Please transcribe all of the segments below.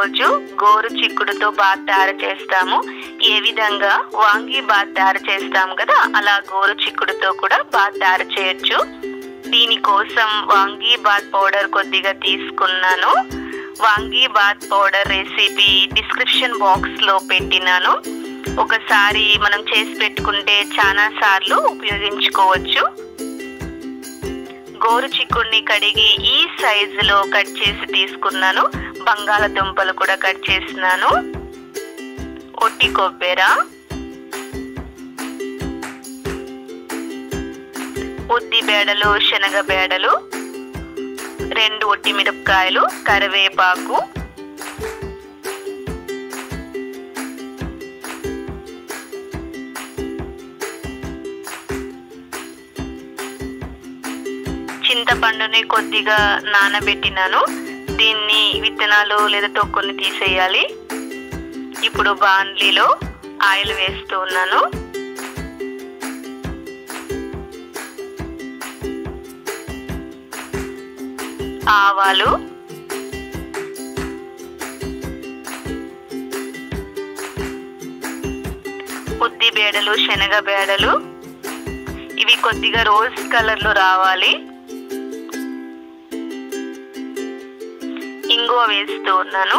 రోజు గోరు చిక్కుడుతో బాత్ తయారు చేస్తాము ఏ విధంగా వాంగి బాత్ తయారు చేస్తాము కదా అలా గోరు చిక్కుడుతో కూడా బాత్ తయారు చేయొచ్చు దీనికోసం వాంగి బాత్ పౌడర్ కొద్దిగా తీసుకున్నాను vangi bath powder recipe description box లో పెట్టినాను ఒకసారి మనం చేసి పెట్టుకుంటే చాలా సార్లు ఉపయోగించుకోవచ్చు గోరు చిక్కుడిని కడిగి ఈ సైజులో కట్ చేసి తీసుకున్నాను బంగాళదుంపలు కూడా కట్ చేసినాను ఒట్టి కొబ్బెర ఉద్ది బేడలు శనగ బేడలు రెండు ఒట్టి మిరపకాయలు కరివేపాకు చింతపండుని కొద్దిగా నానబెట్టినాను దీన్ని విత్తనాలు లేదా తొక్కుని తీసేయాలి ఇప్పుడు బాండ్లీలో ఆయిల్ వేస్తూ ఉన్నాను ఆవాలు ఉద్ది బేడలు శనగ బేడలు ఇవి కొద్దిగా రోజ్ కలర్ లో రావాలి ఇంగువ వేస్తూ ఉన్నాను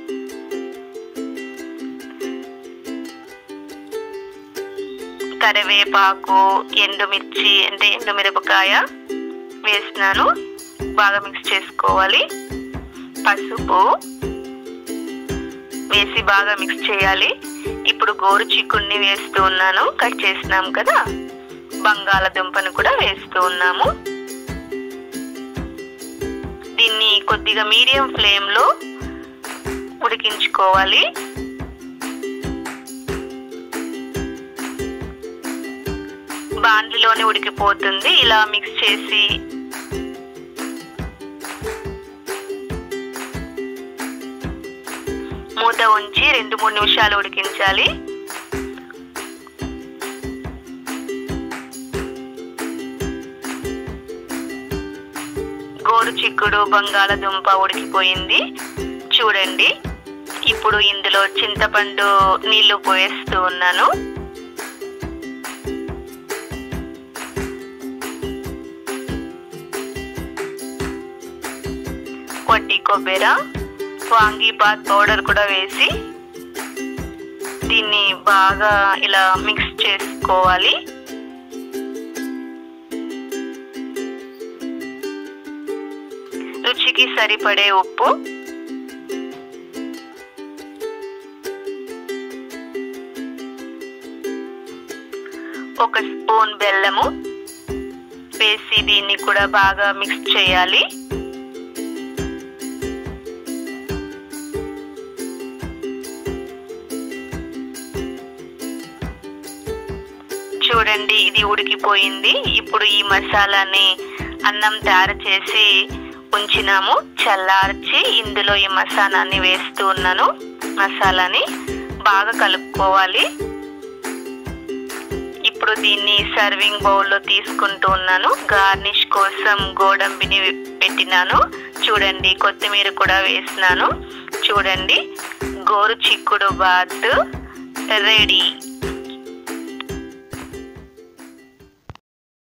కరివేపాకు ఎండుమిర్చి అంటే ఎండుమిరపకాయ వేసినాను బాగా మిక్స్ చేసుకోవాలి పసుపు వేసి బాగా మిక్స్ చేయాలి ఇప్పుడు గోరు చిక్కుడిని వేస్తూ ఉన్నాను కట్ చేసినాం కదా బంగాళదుంపను కూడా వేస్తూ ఉన్నాము దీన్ని కొద్దిగా మీడియం ఫ్లేమ్ లో ఉడికించుకోవాలి బాండ్లోనే ఉడికిపోతుంది ఇలా మిక్స్ చేసి మూత ఉంచి రెండు మూడు నిమిషాలు ఉడికించాలి గోరు చిక్కుడు బంగాళదుంప ఉడికిపోయింది చూడండి ఇప్పుడు ఇందులో చింతపండు నీళ్లు పోయేస్తూ ఉన్నాను వడ్డీ కొబ్బెర వాంగీబాత్ పౌడర్ కూడా వేసి దీన్ని బాగా ఇలా మిక్స్ చేసుకోవాలి రుచికి సరిపడే ఉప్పు ఒక స్పూన్ బెల్లము వేసి దీన్ని కూడా బాగా మిక్స్ చేయాలి చూడండి ఇది ఉడికిపోయింది ఇప్పుడు ఈ మసాలాని అన్నం తయారు చేసి ఉంచినాము చల్లార్చి ఇందులో ఈ మసాలాని వేస్తూ ఉన్నాను మసాలాని బాగా కలుపుకోవాలి ఇప్పుడు దీన్ని సర్వింగ్ బౌల్లో తీసుకుంటూ ఉన్నాను గార్నిష్ కోసం గోడంబిని పెట్టినాను చూడండి కొత్తిమీర కూడా వేసినాను చూడండి గోరు చిక్కుడు బాత్ రెడీ